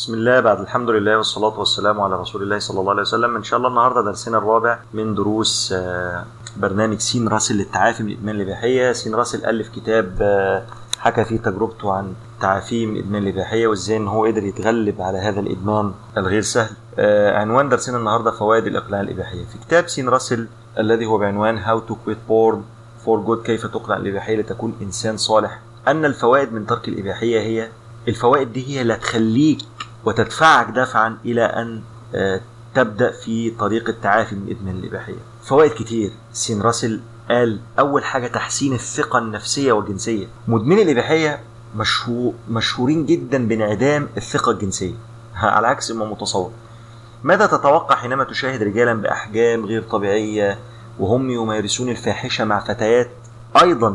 بسم الله بعد الحمد لله والصلاة والسلام على رسول الله صلى الله عليه وسلم إن شاء الله النهاردة درسنا الرابع من دروس آه، برنامج سين راسل للتعافي من إدمان الإباحية سين راسل ألف كتاب آه، حكى فيه تجربته عن التعافي من إدمان الإباحية وإزاي إن هو قدر يتغلب على هذا الإدمان الغير سهل آه، عنوان درسنا النهاردة فوائد الإقلاع الإباحية في كتاب سين راسل الذي هو بعنوان How to Quit Porn for Good كيف تقلع الإباحية لتكون إنسان صالح أن الفوائد من ترك الإباحية هي الفوائد دي هي اللي هتخليك وتدفعك دفعا إلى أن آه، تبدأ في طريق التعافي من إدمان الإباحية فوائد كتير سين راسل قال أول حاجة تحسين الثقة النفسية والجنسية مدمني الإباحية مشهور مشهورين جدا بانعدام الثقة الجنسية على عكس ما متصور ماذا تتوقع حينما تشاهد رجالا بأحجام غير طبيعية وهم يمارسون الفاحشة مع فتيات أيضا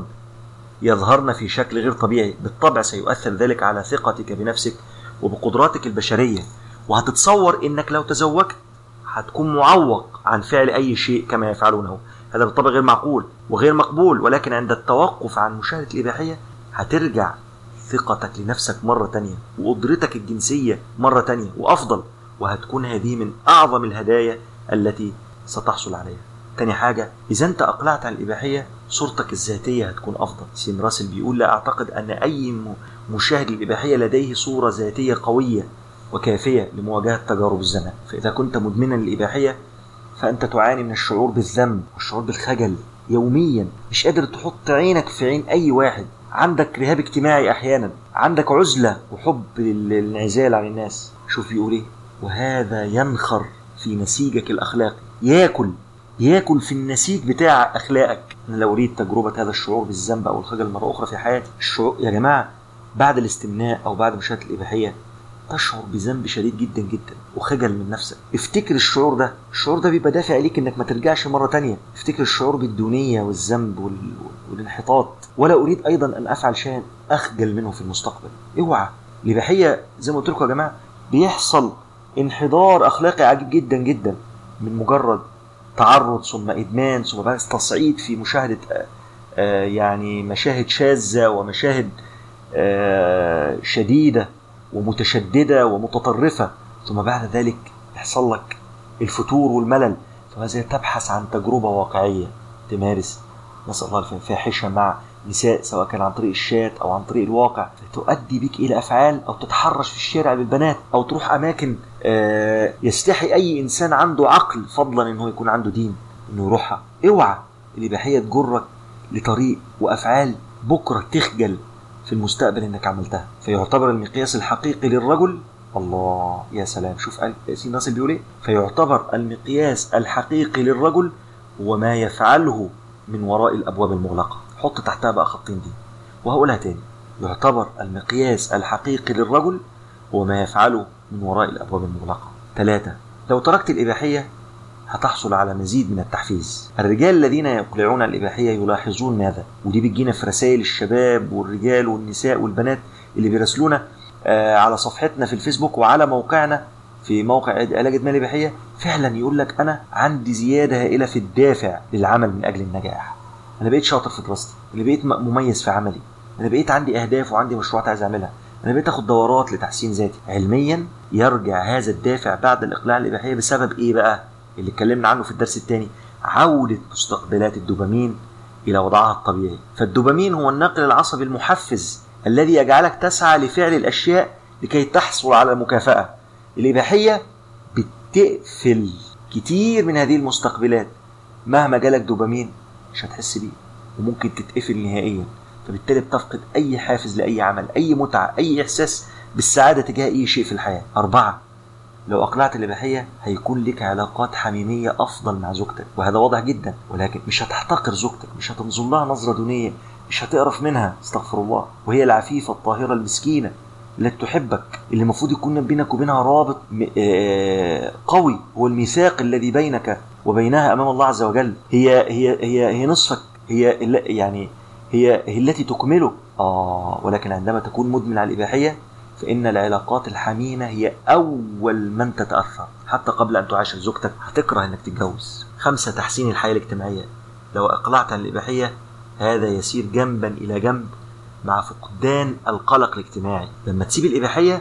يظهرن في شكل غير طبيعي بالطبع سيؤثر ذلك على ثقتك بنفسك وبقدراتك البشرية وهتتصور انك لو تزوجت هتكون معوق عن فعل اي شيء كما يفعلونه هذا بالطبع غير معقول وغير مقبول ولكن عند التوقف عن مشاهدة الإباحية هترجع ثقتك لنفسك مرة تانية وقدرتك الجنسية مرة تانية وأفضل وهتكون هذه من أعظم الهدايا التي ستحصل عليها تاني حاجة إذا أنت أقلعت عن الإباحية صورتك الذاتية هتكون أفضل سين راسل بيقول لا أعتقد أن أي م- مشاهد الإباحية لديه صورة ذاتية قوية وكافية لمواجهة تجارب الزنا فإذا كنت مدمنا للإباحية فأنت تعاني من الشعور بالذنب والشعور بالخجل يوميا مش قادر تحط عينك في عين أي واحد عندك رهاب اجتماعي أحيانا عندك عزلة وحب للانعزال عن الناس شوف يقول إيه وهذا ينخر في نسيجك الأخلاقي ياكل ياكل في النسيج بتاع اخلاقك انا لو اريد تجربه هذا الشعور بالذنب او الخجل مره اخرى في حياتي الشعور يا جماعه بعد الاستمناء او بعد مشاهده الاباحيه تشعر بذنب شديد جدا جدا وخجل من نفسك افتكر الشعور ده الشعور ده بيبقى دافع ليك انك ما ترجعش مره تانية افتكر الشعور بالدونيه والذنب وال... والانحطاط ولا اريد ايضا ان افعل شيئا اخجل منه في المستقبل اوعى الاباحيه زي ما قلت لكم يا جماعه بيحصل انحدار اخلاقي عجيب جدا جدا من مجرد تعرض ثم ادمان ثم بعد تصعيد في مشاهده آه، آه، يعني مشاهد شاذه ومشاهد آه، شديده ومتشدده ومتطرفه ثم بعد ذلك يحصل لك الفتور والملل فماذا تبحث عن تجربه واقعيه تمارس نسال الله العافيه فاحشه مع نساء سواء كان عن طريق الشات او عن طريق الواقع فتؤدي بك الى افعال او تتحرش في الشارع بالبنات او تروح اماكن آه، يستحي اي انسان عنده عقل فضلا ان هو يكون عنده دين انه يروحها اوعى الاباحيه تجرك لطريق وافعال بكره تخجل في المستقبل انك عملتها فيعتبر المقياس الحقيقي للرجل الله يا سلام شوف قال سين ناصر بيقول ايه فيعتبر المقياس الحقيقي للرجل هو ما يفعله من وراء الابواب المغلقه حط تحتها بقى خطين دي وهقولها تاني يعتبر المقياس الحقيقي للرجل هو ما يفعله من وراء الابواب المغلقه ثلاثة لو تركت الاباحيه هتحصل على مزيد من التحفيز الرجال الذين يقلعون الإباحية يلاحظون ماذا ودي بتجينا في رسائل الشباب والرجال والنساء والبنات اللي بيراسلونا آه، على صفحتنا في الفيسبوك وعلى موقعنا في موقع علاج ادمان الاباحيه فعلا يقول لك انا عندي زياده هائله في الدافع للعمل من اجل النجاح انا بقيت شاطر في دراستي انا بقيت م- مميز في عملي انا بقيت عندي اهداف وعندي مشروعات عايز اعملها انا بقيت اخد دورات لتحسين ذاتي علميا يرجع هذا الدافع بعد الاقلاع عن الاباحيه بسبب ايه بقى اللي اتكلمنا عنه في الدرس الثاني عوده مستقبلات الدوبامين الى وضعها الطبيعي فالدوبامين هو الناقل العصبي المحفز الذي يجعلك تسعى لفعل الاشياء لكي تحصل على مكافاه الاباحيه بتقفل كتير من هذه المستقبلات مهما جالك دوبامين مش هتحس بيه وممكن تتقفل نهائيا فبالتالي بتفقد اي حافز لاي عمل اي متعه اي احساس بالسعاده تجاه اي شيء في الحياه اربعه لو اقلعت الاباحيه هيكون لك علاقات حميميه افضل مع زوجتك وهذا واضح جدا ولكن مش هتحتقر زوجتك مش هتنظر لها نظره دونيه مش هتقرف منها استغفر الله وهي العفيفه الطاهره المسكينه التي تحبك اللي المفروض يكون بينك وبينها رابط م- آه، قوي هو الميثاق الذي بينك وبينها امام الله عز وجل هي هي هي هي نصفك هي الل- يعني هي هي التي تكمله اه ولكن عندما تكون مدمن على الاباحيه فإن العلاقات الحميمة هي أول من تتأثر حتى قبل أن تعاشر زوجتك هتكره إنك تتجوز خمسة تحسين الحياة الاجتماعية لو أقلعت عن الإباحية هذا يسير جنبا إلى جنب مع فقدان القلق الاجتماعي لما تسيب الإباحية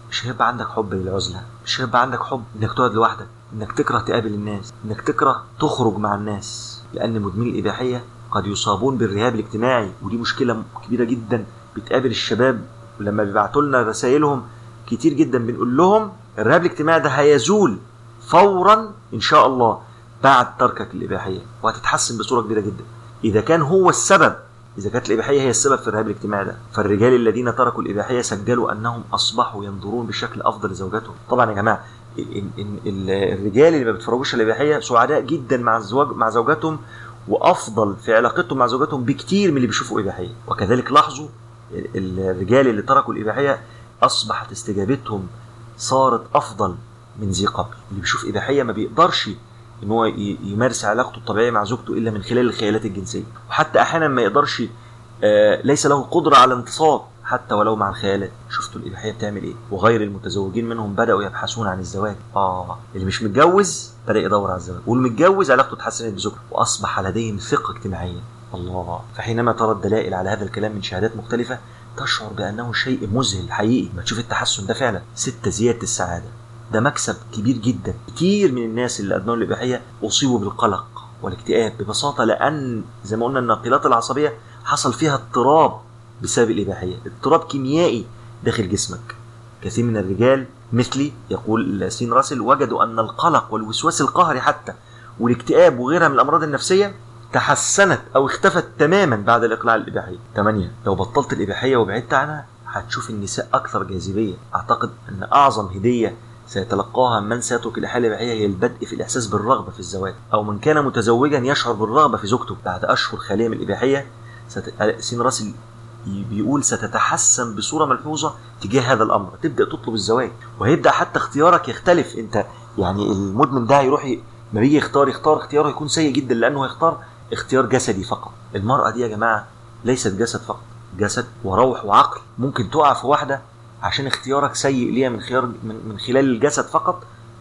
مش هيبقى عندك حب للعزله مش هيبقى عندك حب انك تقعد لوحدك انك تكره تقابل الناس انك تكره تخرج مع الناس لان مدمني الاباحيه قد يصابون بالرهاب الاجتماعي ودي مشكله كبيره جدا بتقابل الشباب ولما بيبعتوا لنا رسائلهم كتير جدا بنقول لهم الرهاب الاجتماعي ده هيزول فورا ان شاء الله بعد تركك الاباحيه وهتتحسن بصوره كبيره جدا اذا كان هو السبب اذا كانت الاباحيه هي السبب في الرهاب الاجتماعي ده فالرجال الذين تركوا الاباحيه سجلوا انهم اصبحوا ينظرون بشكل افضل لزوجاتهم طبعا يا جماعه ال- ال- ال- الرجال اللي ما بيتفرجوش على الاباحيه سعداء جدا مع الزواج مع زوجاتهم وافضل في علاقتهم مع زوجاتهم بكتير من اللي بيشوفوا اباحيه وكذلك لاحظوا ال- الرجال اللي تركوا الاباحيه اصبحت استجابتهم صارت افضل من ذي قبل اللي بيشوف اباحيه ما بيقدرش ان هو ي- يمارس علاقته الطبيعيه مع زوجته الا من خلال الخيالات الجنسيه وحتى احيانا ما يقدرش آه، ليس له قدره على انتصاب حتى ولو مع الخيالات شفتوا الاباحيه بتعمل ايه وغير المتزوجين منهم بداوا يبحثون عن الزواج اه اللي مش متجوز بدا يدور على الزواج والمتجوز علاقته اتحسنت بزوجته واصبح لديهم ثقه اجتماعيه الله فحينما ترى الدلائل على هذا الكلام من شهادات مختلفه تشعر بانه شيء مذهل حقيقي ما تشوف التحسن ده فعلا ستة زياده السعاده ده مكسب كبير جدا كتير من الناس اللي ادمنوا الاباحيه اصيبوا بالقلق والاكتئاب ببساطه لان زي ما قلنا الناقلات العصبيه حصل فيها اضطراب بسبب الاباحيه اضطراب كيميائي داخل جسمك كثير من الرجال مثلي يقول سين راسل وجدوا ان القلق والوسواس القهري حتى والاكتئاب وغيرها من الامراض النفسيه تحسنت او اختفت تماما بعد الاقلاع عن الاباحيه 8 لو بطلت الاباحيه وبعدت عنها هتشوف النساء اكثر جاذبيه اعتقد ان اعظم هديه سيتلقاها من سيترك الحياه الاباحيه هي البدء في الاحساس بالرغبه في الزواج او من كان متزوجا يشعر بالرغبه في زوجته بعد اشهر خاليه من الاباحيه ست... سين راسل بيقول ستتحسن بصوره ملحوظه تجاه هذا الامر تبدا تطلب الزواج وهيبدا حتى اختيارك يختلف انت يعني المدمن ده هيروح ي... ما بيجي يختار يختار اختياره يكون سيء جدا لانه هيختار اختيار جسدي فقط المراه دي يا جماعه ليست جسد فقط جسد وروح وعقل ممكن تقع في واحده عشان اختيارك سيء ليها من خيار من, من خلال الجسد فقط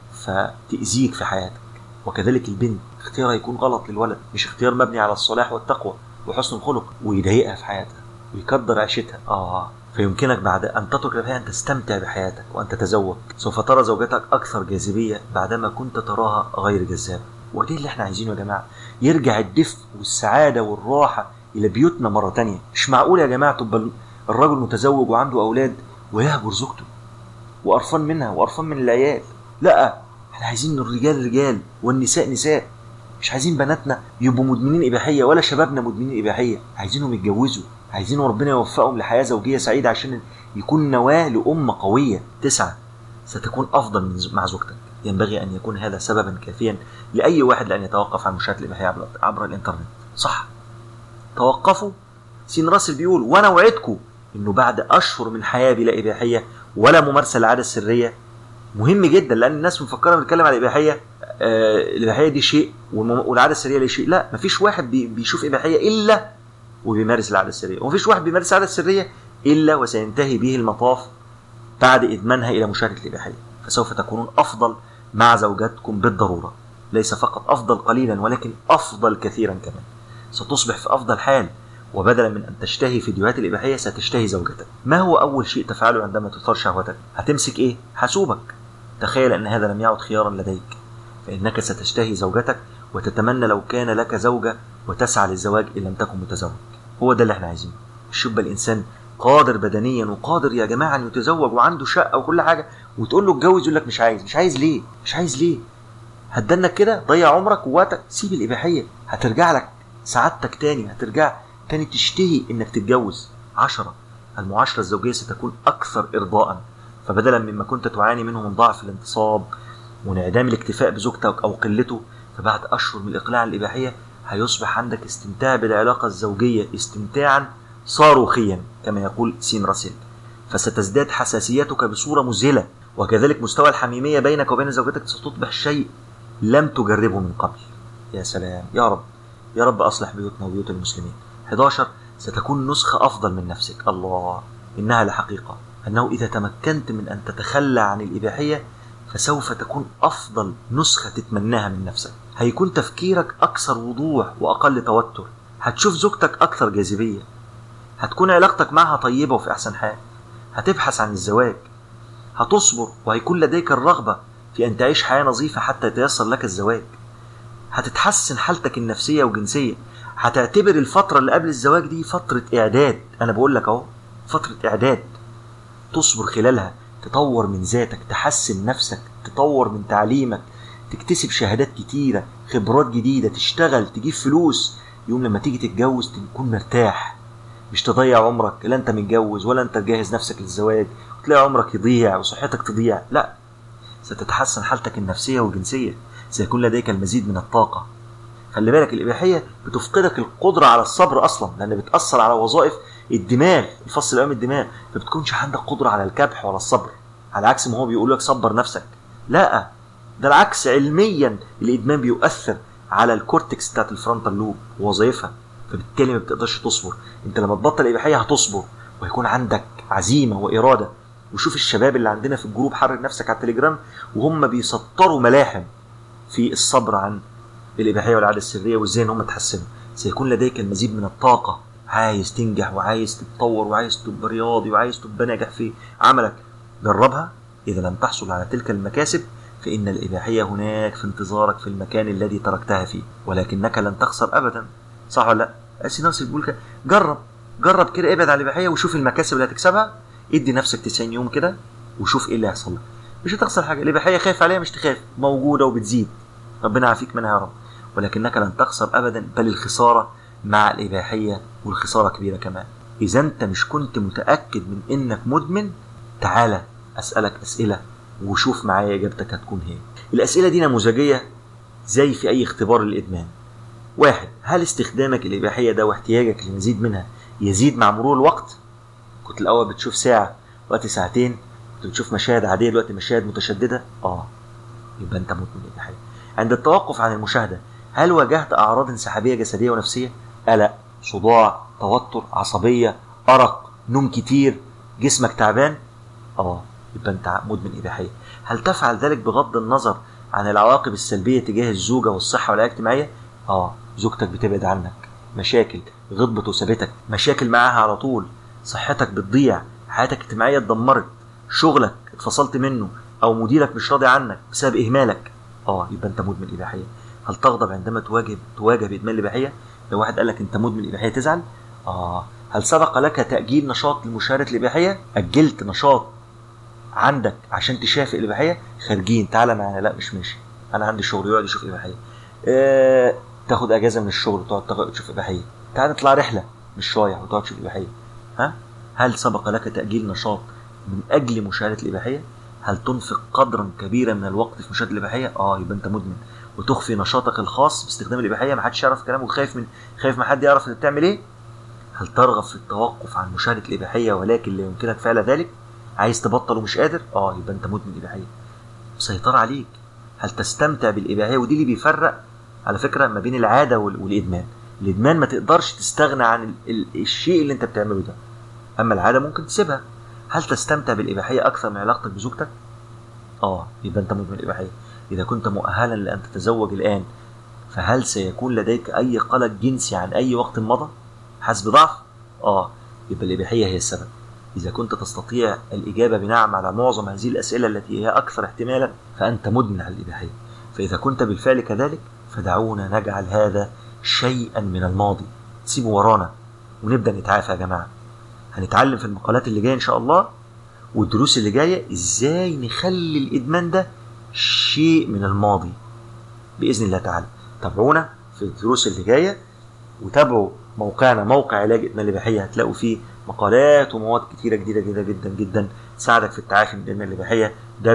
فتأذيك في حياتك وكذلك البنت اختيارها يكون غلط للولد مش اختيار مبني على الصلاح والتقوى وحسن الخلق ويضايقها في حياتها ويكدر عيشتها اه فيمكنك بعد ان تترك الحياه ان تستمتع بحياتك وان تتزوج سوف ترى زوجتك اكثر جاذبيه بعدما كنت تراها غير جذابه ودي اللي احنا عايزينه يا جماعه يرجع الدفء والسعاده والراحه الى بيوتنا مره تانية مش معقول يا جماعه تبقى الرجل متزوج وعنده اولاد ويهجر زوجته وقرفان منها وقرفان من العيال لا احنا عايزين الرجال رجال والنساء نساء مش عايزين بناتنا يبقوا مدمنين اباحيه ولا شبابنا مدمنين اباحيه عايزينهم يتجوزوا عايزين ربنا يوفقهم لحياه زوجيه سعيده عشان يكون نواه لامه قويه تسعه ستكون افضل من مع زوجتك ينبغي ان يكون هذا سببا كافيا لاي واحد لان يتوقف عن مشاهده الاباحيه عبر, عبر الانترنت صح توقفوا سين راسل بيقول وانا وعدكم انه بعد اشهر من حياه بلا اباحيه ولا ممارسه للعاده السريه مهم جدا لان الناس مفكره بنتكلم على الاباحيه آه الاباحيه دي شيء والعاده السريه دي شيء لا مفيش واحد بي بيشوف اباحيه الا وبيمارس العاده السريه ومفيش واحد بيمارس العاده السريه الا وسينتهي به المطاف بعد ادمانها الى مشاهده الاباحيه فسوف تكونون افضل مع زوجاتكم بالضروره ليس فقط افضل قليلا ولكن افضل كثيرا كمان ستصبح في افضل حال وبدلا من ان تشتهي فيديوهات الاباحيه ستشتهي زوجتك ما هو اول شيء تفعله عندما تثار شهوتك هتمسك ايه حاسوبك تخيل ان هذا لم يعد خيارا لديك فانك ستشتهي زوجتك وتتمنى لو كان لك زوجه وتسعى للزواج ان لم تكن متزوج هو ده اللي احنا عايزينه مش يبقى الانسان قادر بدنيا وقادر يا جماعه ان يتزوج وعنده شقه وكل حاجه وتقول له اتجوز يقول لك مش عايز مش عايز ليه مش عايز ليه هتدنك كده ضيع عمرك ووقتك سيب الاباحيه هترجع لك سعادتك تاني هترجع تاني تشتهي انك تتجوز عشرة المعاشرة الزوجية ستكون أكثر إرضاء فبدلا مما كنت تعاني منه من ضعف الانتصاب وانعدام الاكتفاء بزوجتك أو قلته فبعد أشهر من الإقلاع عن الإباحية هيصبح عندك استمتاع بالعلاقة الزوجية استمتاعا صاروخيا كما يقول سين راسل فستزداد حساسيتك بصورة مذهلة وكذلك مستوى الحميمية بينك وبين زوجتك ستصبح شيء لم تجربه من قبل يا سلام يا رب يا رب أصلح بيوتنا وبيوت المسلمين 11 ستكون نسخة أفضل من نفسك الله إنها لحقيقة أنه إذا تمكنت من أن تتخلى عن الإباحية فسوف تكون أفضل نسخة تتمناها من نفسك هيكون تفكيرك أكثر وضوح وأقل توتر هتشوف زوجتك أكثر جاذبية هتكون علاقتك معها طيبة وفي أحسن حال هتبحث عن الزواج هتصبر وهيكون لديك الرغبة في أن تعيش حياة نظيفة حتى يتيسر لك الزواج هتتحسن حالتك النفسية وجنسية هتعتبر الفترة اللي قبل الزواج دي فترة إعداد أنا بقول لك أهو فترة إعداد تصبر خلالها تطور من ذاتك تحسن نفسك تطور من تعليمك تكتسب شهادات كتيرة خبرات جديدة تشتغل تجيب فلوس يوم لما تيجي تتجوز تكون مرتاح مش تضيع عمرك لا انت متجوز ولا انت تجهز نفسك للزواج وتلاقي عمرك يضيع وصحتك تضيع لا ستتحسن حالتك النفسية والجنسية سيكون لديك المزيد من الطاقة خلي بالك الإباحية بتفقدك القدرة على الصبر أصلا لأن بتأثر على وظائف الدماغ الفصل الأمامي الدماغ فبتكونش عندك قدرة على الكبح ولا الصبر على عكس ما هو بيقول لك صبر نفسك لا ده العكس علميا الإدمان بيؤثر على الكورتكس بتاعت الفرونتال لوب ووظائفها فبالتالي ما بتقدرش تصبر انت لما تبطل الإباحية هتصبر وهيكون عندك عزيمة وإرادة وشوف الشباب اللي عندنا في الجروب حرك نفسك على التليجرام وهم بيسطروا ملاحم في الصبر عن الإباحية والعادة السرية وإزاي إن هم تحسنوا سيكون لديك المزيد من الطاقة عايز تنجح وعايز تتطور وعايز تبقى رياضي وعايز تبقى ناجح في عملك جربها إذا لم تحصل على تلك المكاسب فإن الإباحية هناك في انتظارك في المكان الذي تركتها فيه ولكنك لن تخسر أبدا صح ولا لا؟ أسي نفسك بيقول كده جرب جرب كده ابعد عن الإباحية وشوف المكاسب اللي هتكسبها ادي نفسك 90 يوم كده وشوف ايه اللي هيحصل لك مش هتخسر حاجه الاباحيه خايف عليها مش تخاف موجوده وبتزيد ربنا يعافيك منها يا رب ولكنك لن تخسر ابدا بل الخساره مع الاباحيه والخساره كبيره كمان اذا انت مش كنت متاكد من انك مدمن تعالى اسالك اسئله وشوف معايا اجابتك هتكون هي الاسئله دي نموذجيه زي في اي اختبار للادمان واحد هل استخدامك الاباحيه ده واحتياجك لمزيد منها يزيد مع مرور الوقت كنت الاول بتشوف ساعه دلوقتي ساعتين كنت بتشوف مشاهد عاديه دلوقتي مشاهد متشدده اه يبقى انت مدمن اباحيه عند التوقف عن المشاهده هل واجهت اعراض انسحابيه جسديه ونفسيه قلق صداع توتر عصبيه ارق نوم كتير جسمك تعبان اه يبقى انت مدمن اباحيه هل تفعل ذلك بغض النظر عن العواقب السلبيه تجاه الزوجه والصحه والحياه الاجتماعيه اه زوجتك بتبعد عنك مشاكل غضبت وسابتك مشاكل معاها على طول صحتك بتضيع حياتك الاجتماعيه اتدمرت شغلك اتفصلت منه او مديرك مش راضي عنك بسبب اهمالك اه يبقى انت مدمن اباحيه هل تغضب عندما تواجه تواجه بادمان الاباحيه لو واحد قال لك انت مدمن اباحيه تزعل اه هل سبق لك تاجيل نشاط لمشاهده الاباحيه اجلت نشاط عندك عشان تشافي الاباحيه خارجين تعالى معانا لا مش ماشي انا عندي شغل يقعد يشوف اباحيه آه تاخد اجازه من الشغل وتقعد تشوف اباحيه تعالى نطلع رحله مش شويه وتقعد تشوف اباحيه ها هل سبق لك تاجيل نشاط من اجل مشاهده الاباحيه هل تنفق قدرا كبيرا من الوقت في مشاهده الاباحيه اه يبقى انت مدمن وتخفي نشاطك الخاص باستخدام الاباحيه ما حدش يعرف كلامك وخايف من خايف ما حد يعرف انت بتعمل ايه هل ترغب في التوقف عن مشاهده الاباحيه ولكن لا يمكنك فعل ذلك عايز تبطل ومش قادر اه يبقى انت مدمن اباحيه مسيطر عليك هل تستمتع بالاباحيه ودي اللي بيفرق على فكره ما بين العاده والادمان الادمان ما تقدرش تستغنى عن ال ال الشيء اللي انت بتعمله ده اما العاده ممكن تسيبها هل تستمتع بالاباحيه اكثر من علاقتك بزوجتك اه يبقى انت مدمن اباحيه اذا كنت مؤهلا لان تتزوج الان فهل سيكون لديك اي قلق جنسي عن اي وقت مضى حاسس بضعف اه يبقى الاباحيه هي السبب اذا كنت تستطيع الاجابه بنعم على معظم هذه الاسئله التي هي اكثر احتمالا فانت مدمن على الاباحيه فاذا كنت بالفعل كذلك فدعونا نجعل هذا شيئا من الماضي سيبه ورانا ونبدا نتعافى يا جماعه هنتعلم في المقالات اللي جايه ان شاء الله والدروس اللي جايه ازاي نخلي الادمان ده شيء من الماضي باذن الله تعالى تابعونا في الدروس اللي جايه وتابعوا موقعنا موقع علاج ادمان الاباحيه هتلاقوا فيه مقالات ومواد كتيره جديده جدا جدا جدا تساعدك في التعافي من ادمان الاباحيه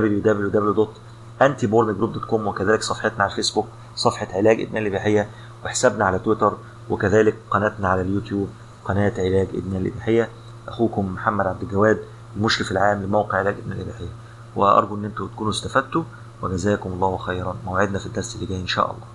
www.antiborngroup.com وكذلك صفحتنا على الفيسبوك صفحه علاج ادمان الاباحيه وحسابنا على تويتر وكذلك قناتنا على اليوتيوب قناه علاج ادمان الاباحيه اخوكم محمد عبد الجواد المشرف العام لموقع علاج ادمان الاباحيه وارجو ان انتم تكونوا استفدتوا وجزاكم الله خيرا موعدنا في الدرس اللي جاي ان شاء الله